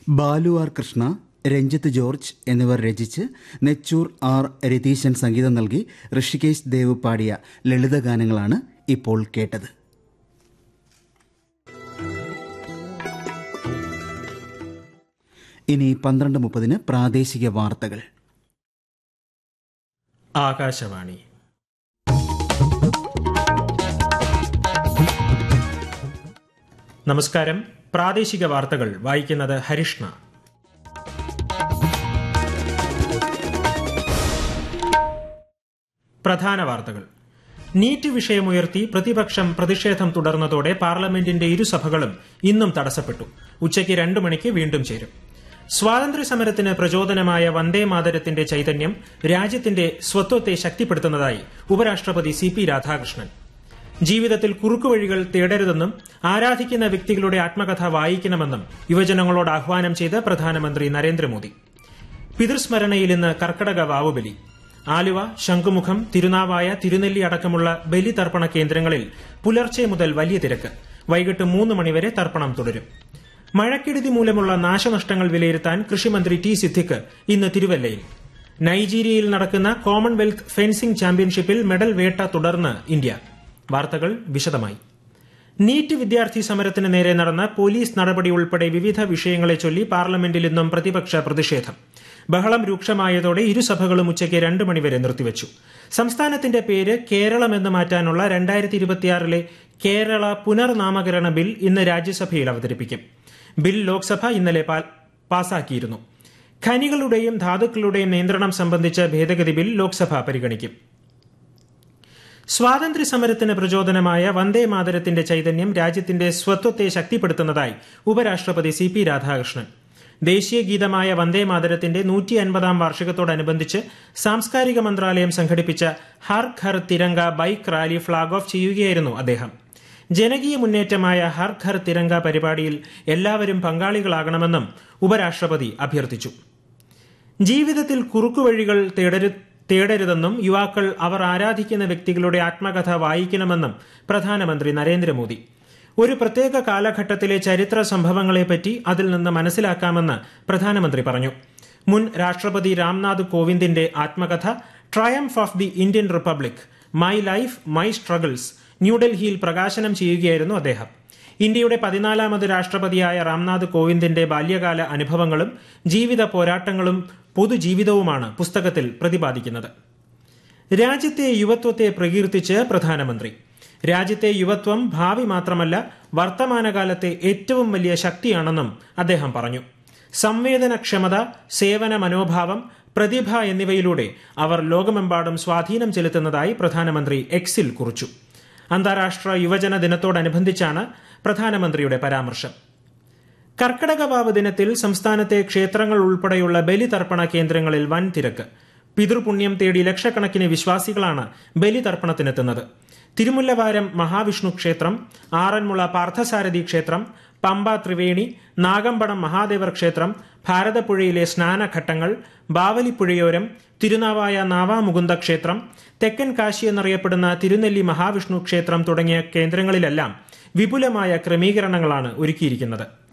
Balu R Krishna Ranjith George എന്നിവർ രചിച്ച് Nechoor R Ratheeshan സംഗീതം നൽകി ഋഷികേശ് ദേവ് പാടിയ ലളിതഗാനങ്ങളാണ് ഇപ്പോൾ കേട്ടത് ഇനി പന്ത്രണ്ട് മുപ്പതിന് പ്രാദേശിക വാർത്തകൾ ആകാശവാണി നമസ്കാരം പ്രാദേശിക വാർത്തകൾ വായിക്കുന്നത് ഹരിഷ്ണ പ്രധാന വാർത്തകൾ നീറ്റ് വിഷയമുയർത്തി പ്രതിപക്ഷം പ്രതിഷേധം തുടർന്നതോടെ പാർലമെന്റിന്റെ ഇരുസഭകളും ഇന്നും തടസ്സപ്പെട്ടു ഉച്ചയ്ക്ക് രണ്ടു മണിക്ക് വീണ്ടും ചേരും സ്വാതന്ത്ര്യ സമരത്തിന് പ്രചോദനമായ വന്ദേ മാതരത്തിന്റെ ചൈതന്യം രാജ്യത്തിന്റെ സ്വത്വത്തെ ശക്തിപ്പെടുത്തുന്നതായി ഉപരാഷ്ട്രപതി സി പി രാധാകൃഷ്ണൻ ജീവിതത്തിൽ കുറുക്കുവഴികൾ തേടരുതെന്നും ആരാധിക്കുന്ന വ്യക്തികളുടെ ആത്മകഥ വായിക്കണമെന്നും യുവജനങ്ങളോട് ആഹ്വാനം ചെയ്ത് പ്രധാനമന്ത്രി നരേന്ദ്രമോദി പിതൃസ്മരണയിൽ ഇന്ന് കർക്കടക വാവുബലി ആലുവ ശംഖുമുഖം തിരുനാവായ തിരുനെല്ലി അടക്കമുള്ള ബലിതർപ്പണ കേന്ദ്രങ്ങളിൽ പുലർച്ചെ മുതൽ വലിയ തിരക്ക് വൈകിട്ട് മൂന്ന് മണിവരെ തർപ്പണം തുടരും മഴക്കെടുതി മൂലമുള്ള നാശനഷ്ടങ്ങൾ വിലയിരുത്താൻ കൃഷിമന്ത്രി ടി സിദ്ദിഖ് ഇന്ന് തിരുവല്ലയിൽ നൈജീരിയയിൽ നടക്കുന്ന കോമൺവെൽത്ത് ഫെൻസിംഗ് ചാമ്പ്യൻഷിപ്പിൽ മെഡൽ വേട്ട തുടർന്ന് ഇന്ത്യ വാർത്തകൾ വിശദമായി നീറ്റ് വിദ്യാർത്ഥി സമരത്തിന് നേരെ നടന്ന പോലീസ് നടപടി ഉൾപ്പെടെ വിവിധ വിഷയങ്ങളെ ചൊല്ലി പാർലമെന്റിൽ ഇന്നും പ്രതിപക്ഷ പ്രതിഷേധം ബഹളം രൂക്ഷമായതോടെ ഇരുസഭകളും ഉച്ചയ്ക്ക് രണ്ട് മണിവരെ നിർത്തിവച്ചു സംസ്ഥാനത്തിന്റെ പേര് കേരളം എന്ന് മാറ്റാനുള്ള രണ്ടായിരത്തി ഇരുപത്തിയാറിലെ കേരള പുനർനാമകരണ ബിൽ ഇന്ന് രാജ്യസഭയിൽ അവതരിപ്പിക്കും ബിൽ ലോക്സഭ ഇന്നലെ പാസാക്കിയിരുന്നു ഖനികളുടെയും ധാതുക്കളുടെയും നിയന്ത്രണം സംബന്ധിച്ച ഭേദഗതി ബിൽ ലോക്സഭ പരിഗണിക്കും സ്വാതന്ത്ര്യ സമരത്തിന് പ്രചോദനമായ വന്ദേ മാതരത്തിന്റെ ചൈതന്യം രാജ്യത്തിന്റെ സ്വത്വത്തെ ശക്തിപ്പെടുത്തുന്നതായി ഉപരാഷ്ട്രപതി സി പി രാധാകൃഷ്ണൻ ദേശീയ ഗീതമായ വന്ദേ മാതരത്തിന്റെ നൂറ്റി അൻപതാം വാർഷികത്തോടനുബന്ധിച്ച് സാംസ്കാരിക മന്ത്രാലയം സംഘടിപ്പിച്ച Har Ghar Tiranga bike rally flag off ചെയ്യുകയായിരുന്നു അദ്ദേഹം ജനകീയ മുന്നേറ്റമായ ഹർ ഘർ തിരങ്ക പരിപാടിയിൽ എല്ലാവരും പങ്കാളികളാകണമെന്നും ഉപരാഷ്ട്രപതി അഭ്യർത്ഥിച്ചു ജീവിതത്തിൽ കുറുക്കുവഴികൾ തേടരു തേടരുതെന്നും യുവാക്കൾ അവർ ആരാധിക്കുന്ന വ്യക്തികളുടെ ആത്മകഥ വായിക്കണമെന്നും പ്രധാനമന്ത്രി നരേന്ദ്രമോദി ഒരു പ്രത്യേക കാലഘട്ടത്തിലെ ചരിത്ര സംഭവങ്ങളെപ്പറ്റി അതിൽ നിന്ന് മനസ്സിലാക്കാമെന്ന് പ്രധാനമന്ത്രി പറഞ്ഞു മുൻ രാഷ്ട്രപതി രാംനാഥ് കോവിന്ദിന്റെ ആത്മകഥ triumph of the Indian republic my life my struggles ന്യൂഡൽഹിയിൽ പ്രകാശനം ചെയ്യുകയായിരുന്നു അദ്ദേഹം ഇന്ത്യയുടെ പതിനാലാമത് രാഷ്ട്രപതിയായ രാംനാഥ് കോവിന്ദിന്റെ ബാല്യകാല അനുഭവങ്ങളും ജീവിത പോരാട്ടങ്ങളും പൊതുജീവിതവുമാണ് പുസ്തകത്തിൽ പ്രതിപാദിക്കുന്നത് രാജ്യത്തെ യുവത്വത്തെ പ്രകീർത്തിച്ച് പ്രധാനമന്ത്രി രാജ്യത്തെ യുവത്വം ഭാവി മാത്രമല്ല വർത്തമാനകാലത്തെ ഏറ്റവും വലിയ ശക്തിയാണെന്നും അദ്ദേഹം പറഞ്ഞു സംവേദനക്ഷമത സേവന മനോഭാവം പ്രതിഭ എന്നിവയിലൂടെ അവർ ലോകമെമ്പാടും സ്വാധീനം ചെലുത്തുന്നതായി പ്രധാനമന്ത്രി എക്സിൽ കുറിച്ചു അന്താരാഷ്ട്ര യുവജന ദിനത്തോടനുബന്ധിച്ചാണ് പ്രധാനമന്ത്രിയുടെ പരാമർശം കർക്കടകവാവ് ദിനത്തിൽ സംസ്ഥാനത്തെ ക്ഷേത്രങ്ങൾ ഉൾപ്പെടെയുള്ള ബലിതർപ്പണ കേന്ദ്രങ്ങളിൽ വൻ തിരക്ക് പിതൃപുണ്യം തേടി ലക്ഷക്കണക്കിന് വിശ്വാസികളാണ് ബലിതർപ്പണത്തിനെത്തുന്നത് തിരുമുല്ലവാരം മഹാവിഷ്ണു ക്ഷേത്രം ആറന്മുള പാർത്ഥസാരഥി ക്ഷേത്രം പമ്പ ത്രിവേണി നാഗമ്പടം മഹാദേവർ ക്ഷേത്രം ഭാരതപ്പുഴയിലെ സ്നാനഘട്ടങ്ങൾ ബാവലിപ്പുഴയോരം തിരുനാവായ നാവാമുകുന്ദ ക്ഷേത്രം തെക്കൻ കാശി എന്നറിയപ്പെടുന്ന തിരുനെല്ലി മഹാവിഷ്ണു ക്ഷേത്രം തുടങ്ങിയ കേന്ദ്രങ്ങളിലെല്ലാം വിപുലമായ ക്രമീകരണങ്ങളാണ് ഒരുക്കിയിരിക്കുന്നത്